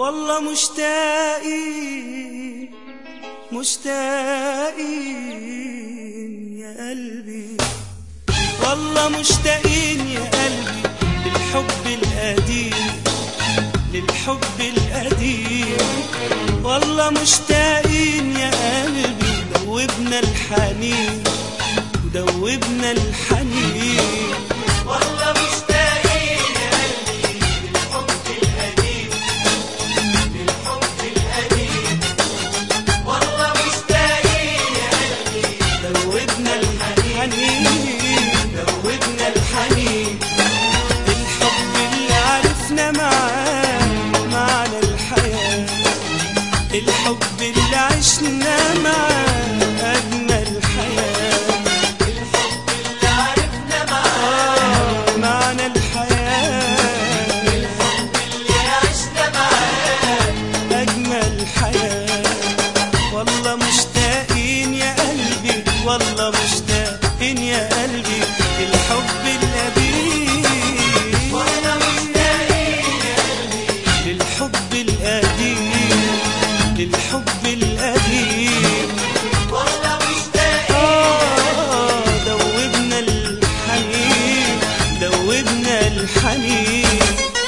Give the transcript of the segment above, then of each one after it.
والله مشتاقين مشتاقين يا قلبي والله مشتاقين يا قلبي للحب القديم للحب القديم والله مشتاقين يا قلبي دوبنا الحنين ودوبنا الحنين والله مشتاقين يا قلبي للحب القديم للحب القديم والله مشتاقين يا قلبي دوبنا الحنين دوبنا الحنين الحب اللي عرفنا معاه معنى الحياة الحب اللي عشنا معاه أجمل حياة الحب اللي عرفنا معاه معنى الحياة الحب اللي عشنا معاه أجمل حياة والله مشتاقين يا قلبي والله مشتاقين يا قلبي للحب القديم والله مشتاقين يا قلبي للحب القديم للحب القديم والله مشتاقين آه دوبنا الحنين دوبنا الحنين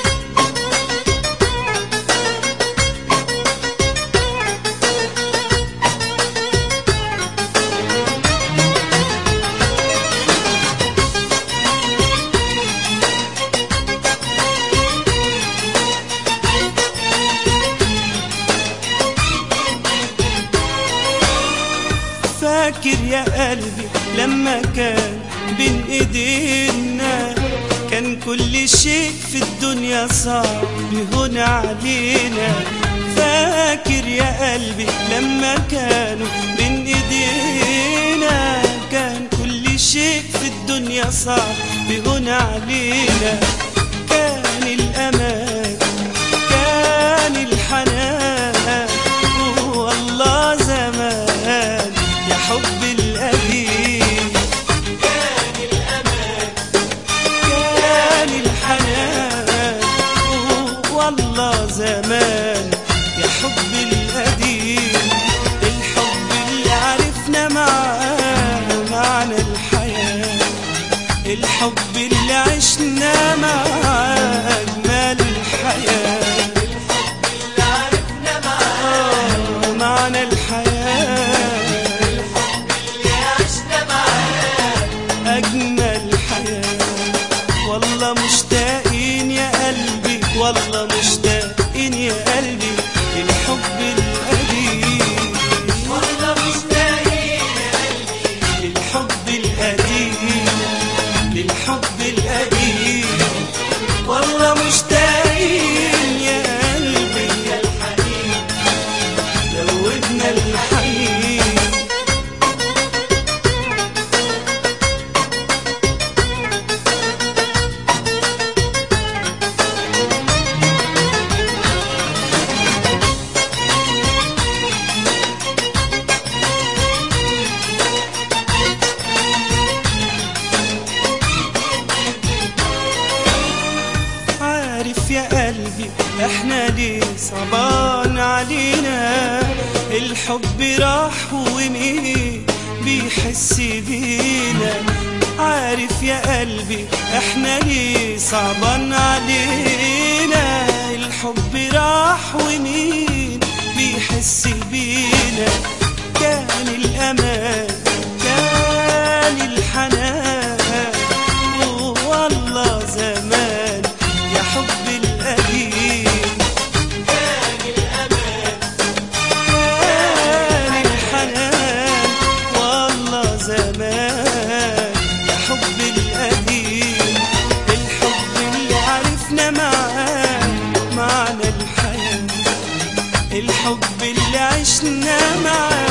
فاكر يا قلبي لما كان بين ايدينا كان كل شيء في الدنيا صعب يهون علينا فاكر يا قلبي لما كانوا بين ايدينا كان كل شيء في الدنيا صعب يهون علينا كان الامان كان الحنان والله زمان يا حب القديم كان الأمان كان الحنان والله زمان يا حب القديم الحب اللي عرفنا معاه معنى الحياة الحب اللي عشنا معاه أجمل الحياة الحب اللي عرفنا معاه معنى الحياة الحب اللي عشنا معاه أجمل حياة والله مشتاقين يا قلبي والله مشتاقين يا قلبي للحب القديم والله مشتاقين يا قلبي للحب القديم للحب القديم والله مشتاقين يا قلبي يا الحنين دوبنا الحنين عارف يا قلبي احنا ليه صعبان علينا الحب راح ومين بيحس بينا عارف يا قلبي احنا ليه صعبان علينا الحب راح ومين بيحس بينا كان الامان كان الحنان والله زمان يا حب القديم كان الأمان كان الحنان والله زمان يا حب القديم الحب اللي عرفنا معاه معنى الحياة الحب اللي عشنا معاه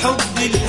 الحب